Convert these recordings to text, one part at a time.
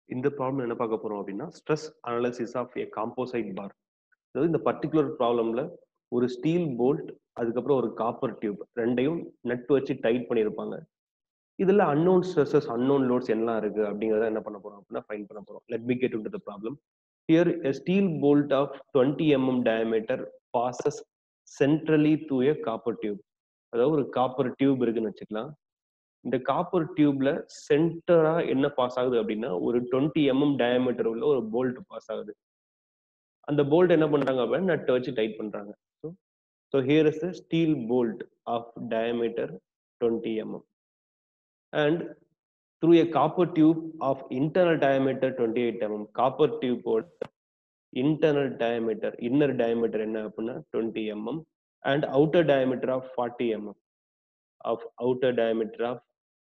இந்த ப்ராப்ளம் என்ன பார்க்க போறோம் அப்படின்னா stress analysis of a composite bar அதாவது இந்த பர்டிகுலர் ப்ராப்ளம்ல ஒரு ஸ்டீல் போல்ட் அதுக்கப்புறம் ஒரு காப்பர் டியூப் ரெண்டையும் நட் வச்சு டைட் பண்ணியிருப்பாங்க இதுல அன்னோன் ஸ்ட்ரெஸ்ஸஸ் அன்னோன் லோட்ஸ் எல்லாம் இருக்கு அப்படிங்கறத என்ன பண்ண போறோம் அப்படின்னா ஃபைன் பண்ண போறோம் let be get to the problem here a steel bolt of twenty mm diameter passes centrally through a copper tube அதாவது ஒரு காப்பர் டியூப் இருக்குன்னு வச்சுக்கலாம் இந்த காப்பர் டியூப்ல சென்டரா என்ன பாஸ் ஆகுது அப்படின்னா ஒரு டுவெண்ட்டி எம்எம் டயமீட்டர் உள்ள ஒரு போல்ட் பாஸ் ஆகுது அந்த போல்ட் என்ன பண்றாங்க அப்படின்னா நட்டை வச்சு டைட் பண்றாங்க so so here is the steel bolt of diameter twenty mm and through a copper tube of internal diameter twenty eight mm copper டியூபோட இன்டர்னல் டயமீட்டர் இன்னர் டயமீட்டர் என்ன அப்படின்னா twenty mm and outer diameter of forty mm of outer diameter of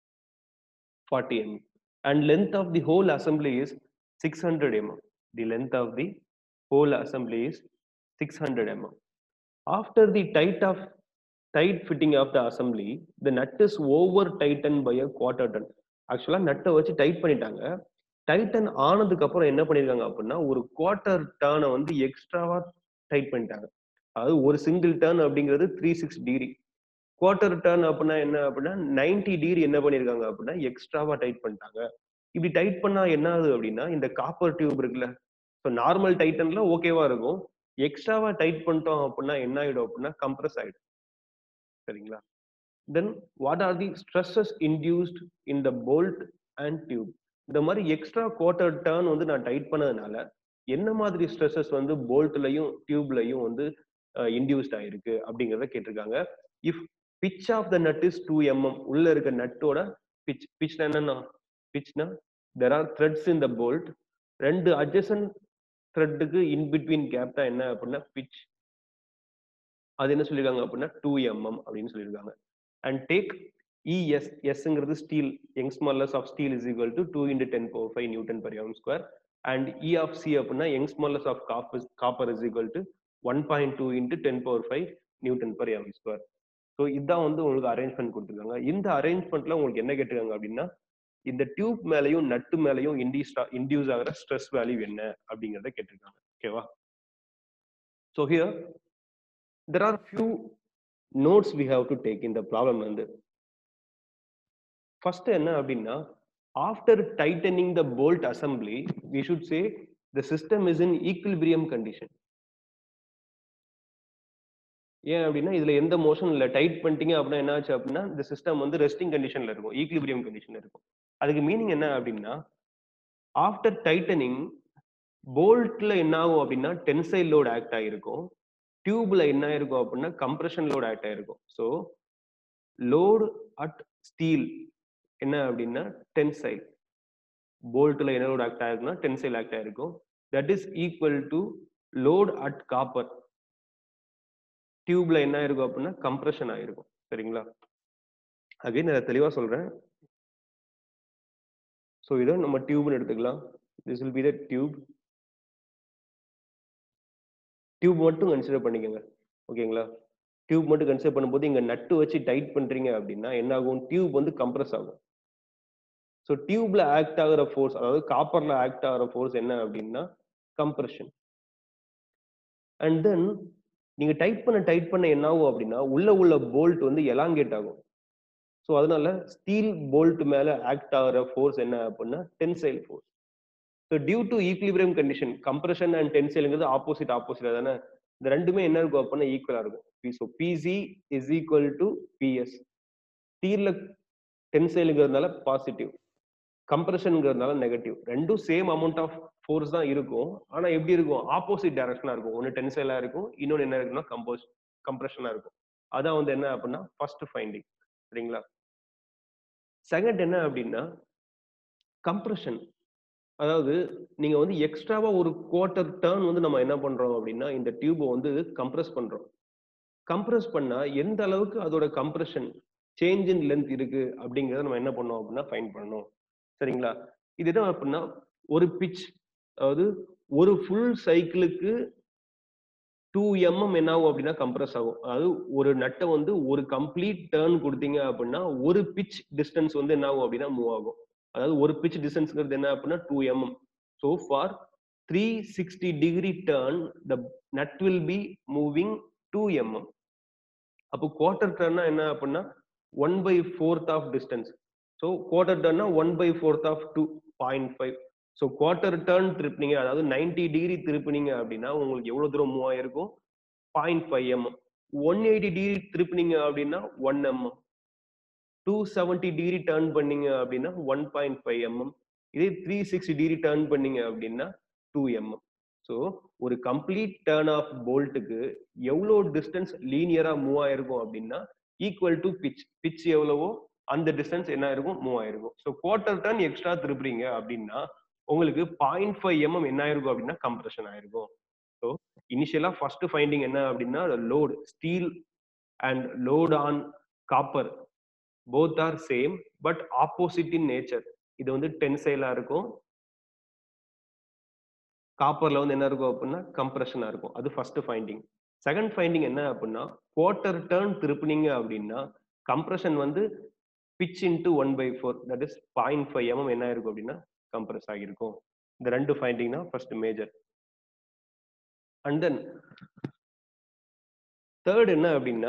40 mm and length of the whole assembly is 600 mm the length of the whole assembly is 600 mm after the tight of tight fitting of the assembly the nut is over tightened by a quarter ton ஆக்சுவலா நட்டை வச்சு tight பண்ணிட்டாங்க Titan ஆனதுக்கு அப்புறம் என்ன பண்ணிருக்காங்க அப்படின்னா ஒரு குவார்டர் டேர்னை வந்து எக்ஸ்ட்ராவா டைட் பண்ணிட்டாங்க அதாவது ஒரு சிங்கிள் டேர்ன் அப்படிங்கிறது three six degree quarter turn அப்படின்னா என்ன அப்படின்னா நைன்டி டிகிரி என்ன பண்ணிருக்காங்க அப்படின்னா எக்ஸ்ட்ராவா டைட் பண்ணிட்டாங்க இப்படி டைட் பண்ணா என்ன ஆகுது அப்படின்னா இந்த காப்பர் டியூப் இருக்குல்ல ஸோ நார்மல் டைட்டன்ல ஓகேவா இருக்கும் எக்ஸ்ட்ராவா டைட் பண்ணிட்டோம் அப்படின்னா என்ன ஆயிடும் அப்படின்னா கம்ப்ரஸ் ஆயிடும் சரிங்களா then what are the stresses induced in the bolt and tube இந்த மாதிரி எக்ஸ்ட்ரா குவார்டர் டர்ன் வந்து நான் டைட் பண்ணதுனால என்ன மாதிரி ஸ்ட்ரெஸ்ஸஸ் வந்து போல்ட்லயும் டியூப்லயும் வந்து இன்டியூஸ்ட் ஆயிருக்கு அப்படிங்கிறத கேட்டிருக்காங்க if pitch of the nut is two mm உள்ள இருக்க நட்டோட பிச் பிச் என்னன்னா பிச்னா there are threads in the bolt ரெண்டு அட்ஜசன் த்ரெட்டுக்கு இன் பிட்வீன் கேப் தான் என்ன அப்படின்னா பிச் அது என்ன சொல்லியிருக்காங்க அப்படின்னா டூ எம்எம் அப்படின்னு சொல்லியிருக்காங்க அண்ட் டேக் இஎஸ் எஸ்ங்கிறது steel Young modulus of steel is equal to two into ten power five newton per m square and E of C அப்படின்னா Young modulus of copper copper is equal to one point two into ten power five newton per m square so இதுதான் வந்து உங்களுக்கு arrangement கொடுத்துருக்காங்க இந்த அரேஞ்ச்மெண்ட்ல உங்களுக்கு என்ன கேட்டிருக்காங்க அப்படின்னா இந்த டியூப் மேலையும் நட்டு மேலையும் இண்டியூஸ் இண்டியூஸ் ஆகிற ஸ்ட்ரெஸ் வேல்யூ என்ன அப்படிங்கிறத கேட்டிருக்காங்க ஓகேவா so here there are few notes we have to take இந்த ப்ராப்ளம் வந்து ஃபர்ஸ்ட் என்ன அப்படின்னா after tightening the bolt assembly we should say the system is in equilibrium condition ஏன் அப்படின்னா இதுல எந்த மோஷன் இல்ல டைட் பண்ணிட்டீங்க அப்படின்னா என்ன ஆச்சு அப்படின்னா இந்த சிஸ்டம் வந்து ரெஸ்டிங் கண்டிஷன்ல இருக்கும் ஈக்லிபிரியம் கண்டிஷன்ல இருக்கும் அதுக்கு மீனிங் என்ன அப்படின்னா ஆஃப்டர் டைட்டனிங் போல்ட்ல என்ன ஆகும் அப்படின்னா டென்சைல் லோட் ஆக்ட் ஆகிருக்கும் டியூப்ல என்ன ஆயிருக்கும் அப்படின்னா கம்ப்ரெஷன் லோட் ஆக்ட் ஆயிருக்கும் ஸோ லோடு அட் ஸ்டீல் என்ன அப்படின்னா டென்சைல் போல்ட்ல என்ன லோட் ஆக்ட் ஆயிருக்குன்னா டென்சைல் ஆக்ட் ஆயிருக்கும் that is equal to load at copper டியூப்ல என்ன ஆயிருக்கும் அப்படின்னா கம்ப்ரெஷன் ஆயிருக்கும் சரிங்களா அகைன் நான் தெளிவா சொல்றேன் ஸோ இதை நம்ம டியூப்னு எடுத்துக்கலாம் this will be the tube tube மட்டும் கன்சிடர் பண்ணிக்கோங்க ஓகேங்களா டியூப் மட்டும் கன்சிடர் பண்ணும்போது இங்க நட்டு வச்சு டைட் பண்றீங்க அப்படின்னா என்ன ஆகும் டியூப் வந்து கம்ப்ரஸ் ஆகும் ஸோ டியூப்ல ஆக்ட் ஆகிற ஃபோர்ஸ் அதாவது காப்பர்ல ஆக்ட் ஆகிற ஃபோர்ஸ் என்ன அப்படின்னா கம்ப்ரெஷன் அண்ட் தென் நீங்க டைட் பண்ண டைட் பண்ண என்ன ஆகும் அப்படின்னா உள்ள உள்ள போல்ட் வந்து எலாங்கேட் ஆகும் ஸோ அதனால ஸ்டீல் போல்ட் மேல ஆக்ட் ஆகிற ஃபோர்ஸ் என்ன அப்படின்னா tensile force so due to equilibrium condition compression and டென்சைலுங்கிறது ஆப்போசிட் ஆப்போசிட் தானே இந்த ரெண்டுமே என்ன இருக்கும் அப்படின்னா ஈக்குவலா இருக்கும் so PC is equal to PS ஸ்டீல்ல டென்சைலுங்கிறதுனால பாசிட்டிவ் கம்ப்ரெஷனுங்கிறதுனால நெகட்டிவ் ரெண்டும் சேம் அமௌண்ட் ஆஃப் ஃபோர்ஸ் தான் இருக்கும் ஆனா எப்படி இருக்கும் ஆப்போசிட் டைரக்ஷனா இருக்கும் ஒன்னு டென்சைலா இருக்கும் இன்னொன்னு என்ன இருக்குன்னா கம்போஸ் கம்ப்ரெஷனா இருக்கும் அதான் வந்து என்ன அப்படின்னா ஃபர்ஸ்ட் ஃபைண்டிங் சரிங்களா செகண்ட் என்ன அப்படின்னா கம்ப்ரெஷன் அதாவது நீங்க வந்து எக்ஸ்ட்ராவா ஒரு குவார்டர் டேர்ன் வந்து நம்ம என்ன பண்றோம் அப்படின்னா இந்த டியூபை வந்து கம்ப்ரெஸ் பண்றோம் கம்ப்ரெஸ் பண்ணா எந்த அளவுக்கு அதோட கம்ப்ரெஷன் சேஞ்ச் இன் லென்த் இருக்கு அப்படிங்கறத நம்ம என்ன பண்ணோம் அப்படின்னா ஃபைன் பண்ணணும் சரிங்களா இது என்ன அப்படின்னா ஒரு பிச் அதாவது ஒரு ஃபுல் சைக்கிளுக்கு டூ எம்எம் என்ன ஆகும் அப்படின்னா கம்ப்ரஸ் ஆகும் அதாவது ஒரு நட்டை வந்து ஒரு கம்ப்ளீட் டேர்ன் கொடுத்தீங்க அப்படின்னா ஒரு பிச் டிஸ்டன்ஸ் வந்து என்ன ஆகும் அப்படின்னா மூவ் ஆகும் அதாவது ஒரு பிச் டிஸ்டன்ஸ்ங்கிறது என்ன அப்படின்னா two mm so for three sixty degree turn the nut will be moving two mm அப்போ குவார்டர் டர்னா என்ன அப்படின்னா one by fourth of distance so quarter டர்னா one by fourth of two point five so quarter turn திருப்பினீங்க அதாவது ninety degree திருப்பினீங்க அப்படின்னா உங்களுக்கு எவ்வளோ தூரம் மூவ் ஆயிருக்கும் point five mm one eighty degree திருப்பினீங்க அப்படின்னா one mm two seventy degree turn பண்ணீங்க அப்படின்னா ஒன் பாயிண்ட் ஃபைவ் எம்எம் இதே த்ரீ சிக்ஸ்டி டிகிரி டர்ன் பண்ணீங்க அப்படின்னா டூ எம்எம் ஸோ ஒரு கம்ப்ளீட் டர்ன் ஆஃப் போல்ட்டுக்கு எவ்வளோ டிஸ்டன்ஸ் லீனியரா மூவ் ஆயிருக்கும் அப்படின்னா ஈக்குவல் டு பிச் பிச் எவ்வளவோ அந்த டிஸ்டன்ஸ் என்ன ஆயிருக்கும் மூவ் ஆயிருக்கும் ஸோ குவார்டர் டர்ன் எக்ஸ்ட்ரா திருப்புறீங்க அப்படின்னா உங்களுக்கு பாயிண்ட் ஃபைவ் எம்எம் என்ன ஆயிருக்கும் அப்படின்னா கம்ப்ரெஷன் ஆயிருக்கும் ஸோ இனிஷியலா ஃபர்ஸ்ட் ஃபைண்டிங் என்ன அப்படின்னா load steel and load on copper both are same but opposite in nature இது வந்து டென்சைலா இருக்கும் காப்பர்ல வந்து என்ன இருக்கும் அப்படின்னா கம்ப்ரெஷனா இருக்கும் அது ஃபர்ஸ்ட் ஃபைண்டிங் செகண்ட் ஃபைண்டிங் என்ன அப்படின்னா குவார்டர் டேர்ன் திருப்பினீங்க அப்படின்னா கம்ப்ரெஷன் வந்து pitch into one by four that is point five mm என்ன இருக்கும் அப்படின்னா கம்ப்ரெஸ் ஆகிருக்கும் இந்த ரெண்டு ஃபைண்டிங் தான் first major and then third என்ன அப்படின்னா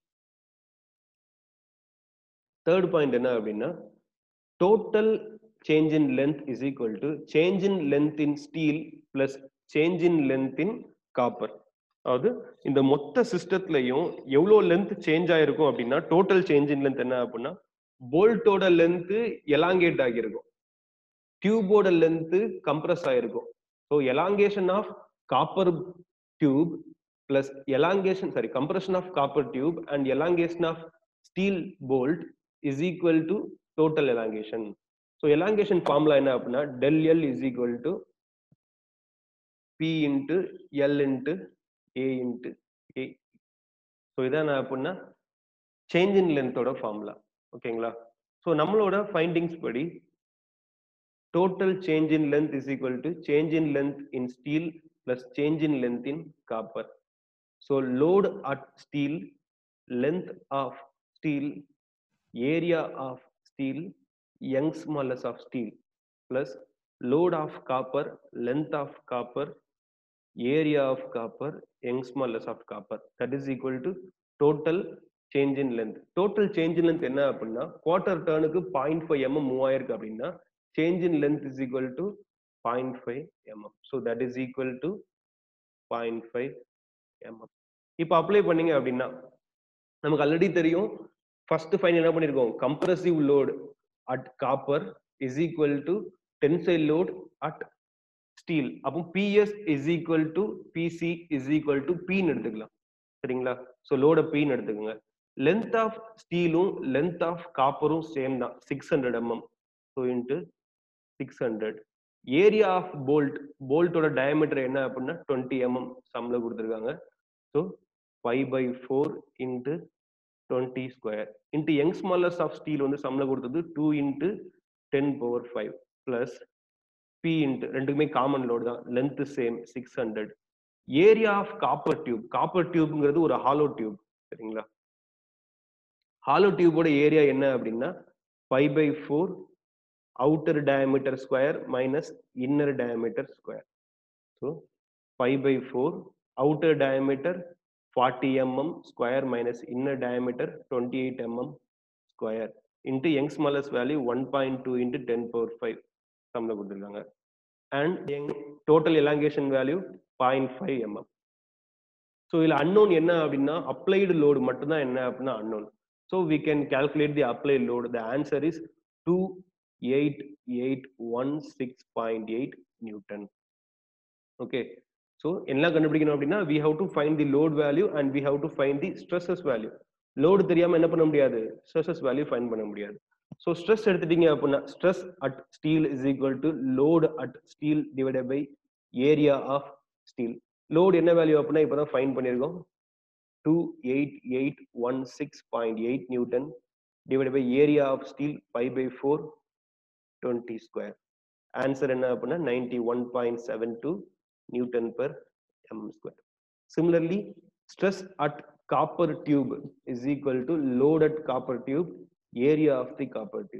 தேர்ட் பாயிண்ட் என்ன அப்படின்னா total change in length is equal to change in length in steel plus change in length in copper அதாவது இந்த மொத்த சிஸ்டத்துலயும் எவ்வளோ லென்த் சேஞ்ச் ஆயிருக்கும் அப்படின்னா டோட்டல் சேஞ்ச் இன் லென்த் என்ன அப்படின்னா போல்ட்டோட லென்த் எலாங்கேட் ஆகியிருக்கும் டியூபோட லென்த் கம்ப்ரஸ் ஆயிருக்கும் so elongation of copper tube plus elongation sorry compression of copper tube and elongation of steel bolt is equal to total elongation so elongation formula என்ன அப்படின்னா del L is equal to P into L into A into A so இதான் நான் அப்படின்னா change in லென்த்தோட formula ஓகேங்களா so நம்மளோட findings படி total change in length is equal to change in length in steel plus change in length in copper so load at steel length of steel area of steel young's modulus of steel plus load of copper length of copper area of copper young's modulus of copper that is equal to total change in length total change in length என்ன அப்படின்னா quarter டர்னுக்கு point five mm move ஆயிருக்கு அப்படின்னா change in length is equal to point five mm so that is equal to point five mm இப்போ apply பண்ணீங்க அப்படின்னா நமக்கு already தெரியும் ஃபர்ஸ்ட் ஃபைன் என்ன பண்ணிருக்கோம் compressive load at copper is equal to tensile load at steel அப்போ PS is equal to PC is equal to பின்னு எடுத்துக்கலாம் சரிங்களா ஸோ லோட பின்னு எடுத்துக்கோங்க லென்த் ஆஃப் ஸ்டீலும் லென்த் ஆஃப் காப்பரும் சேம் தான் six hundred mm so into six hundred area of bolt போல்ட்டோட டயமீட்டர் என்ன அப்படின்னா டுவெண்ட்டி எம்எம் சம்ல கொடுத்துருக்காங்க so five by four into twenty square into Young ஸ்மாலர்ஸ் ஆஃப் ஸ்டீல் வந்து சம்ல கொடுத்தது two into ten power five plus P into ரெண்டுக்குமே காமன் லோடு தான் length same six hundred area of copper tube copper டியூப்ங்கிறது ஒரு ஹாலோ டியூப் சரிங்களா hollow டியூபோட ஏரியா என்ன அப்படின்னா five by four outer diameter square minus inner diameter square so five by four outer diameter 40 mm square minus inner diameter 28 mm square into Young's smallest value 1.2 into 10 power 5 சம்ல கொடுத்துருக்காங்க and total elongation value point five mm so இதில் unknown என்ன அப்படின்னா applied load மட்டும்தான் என்ன அப்படின்னா unknown so we can calculate the applied load the answer is two eight eight one six point eight newton okay so என்ன கண்டுபிடிக்கணும் அப்படின்னா we have to find the load value and we have to find the stresses value load தெரியாம என்ன பண்ண முடியாது stresses value find பண்ண முடியாது so stress எடுத்துட்டீங்க அப்படின்னா stress at steel is equal to load at steel divided by area of steel load என்ன value அப்படின்னா இப்போதான் ஃபைன் பண்ணியிருக்கோம் two eight eight one six point eight newton divide by area of steel five by four twenty square answer என்ன அப்படின்னா ninety one point seven two Newton per m square. Similarly, stress at copper tube is equal to load at copper tube area of the copper tube.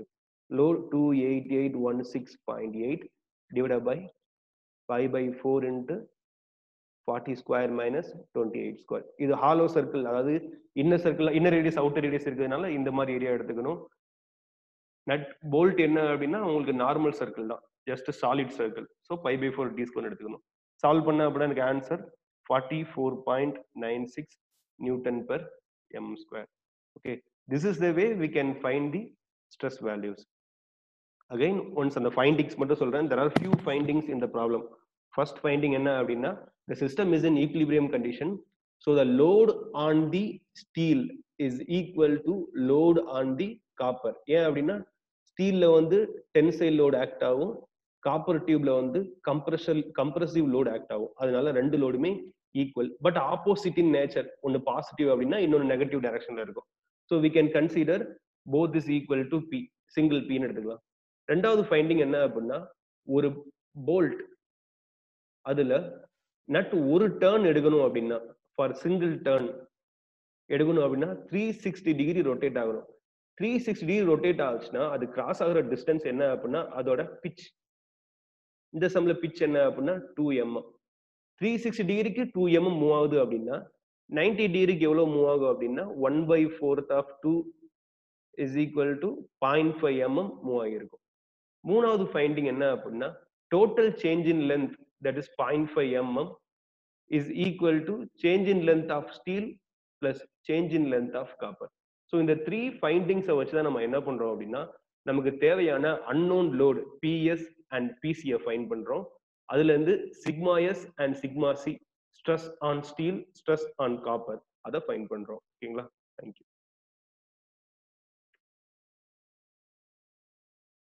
load 28816.8 divided by pi by 4 into 40 square minus 28 square இது hollow circle அதாவது inner circle inner radius outer radius இருக்கிறதுனால இந்த மாதிரி area எடுத்துக்கணும் nut bolt என்ன அப்படின்னா உங்களுக்கு normal circle தான் just solid circle so pi by four d square எடுத்துக்கணும் சால்வ் பண்ண அப்படின்னா எனக்கு answer forty four point nine six newton per m square okay this is the way we can find the stress values again once அந்த findings மட்டும் சொல்றேன் there are few findings இந்த problem first finding என்ன அப்படின்னா the system is in equilibrium condition so the load on the steel is equal to load on the copper ஏன் அப்படின்னா ஸ்டீல்ல வந்து டென்சைல் லோடு ஆக்ட் ஆகும் காப்பர் டியூப்ல வந்து கம்ப்ரஷல் கம்ப்ரசிவ் லோடு ஆக்ட் ஆகும் அதனால ரெண்டு லோடுமே equal but opposite in nature ஒன்னு பாசிட்டிவ் அப்படின்னா இன்னொன்று நெகட்டிவ் டைரக்ஷன்ல இருக்கும் so we can consider both is equal to P single பின்னு எடுத்துக்கலாம் ரெண்டாவது ஃபைண்டிங் என்ன அப்படின்னா ஒரு போல்ட் அதுல நட் ஒரு டேர்ன் எடுக்கணும் அப்படின்னா ஃபார் சிங்கிள் டேர்ன் எடுக்கணும் அப்படின்னா த்ரீ சிக்ஸ்டி டிகிரி ரொட்டேட் ஆகணும் த்ரீ சிக்ஸ்டி டிகிரி ரொட்டேட் ஆச்சுன்னா அது கிராஸ் ஆகுற டிஸ்டன்ஸ் என்ன அப்படின்னா அதோட பிச் இந்த சம்ல பிச் என்ன அப்படின்னா டூ எம்எம் த்ரீ சிக்ஸ்டி டிகிரிக்கு டூ எம்எம் மூவ் ஆகுது அப்படின்னா நைன்டி டிகிரிக்கு எவ்வளவு மூவ் ஆகும் அப்படின்னா one by fourth of two is equal to point five mm move ஆகிருக்கும் மூணாவது ஃபைண்டிங் என்ன அப்படின்னா total change in length that is point five mm is equal to change in length of steel plus change in length of copper so இந்த three ஃபைண்டிங்ஸை வச்சு தான் நம்ம என்ன பண்றோம் அப்படின்னா நமக்கு தேவையான அன்னோன் லோடு பிஎஸ் அண்ட் பிசியை ஃபைன் பண்றோம் அதுல இருந்து sigma S and sigma C stress on steel stress on copper அதை ஃபைன் பண்றோம் ஓகேங்களா தேங்க்யூ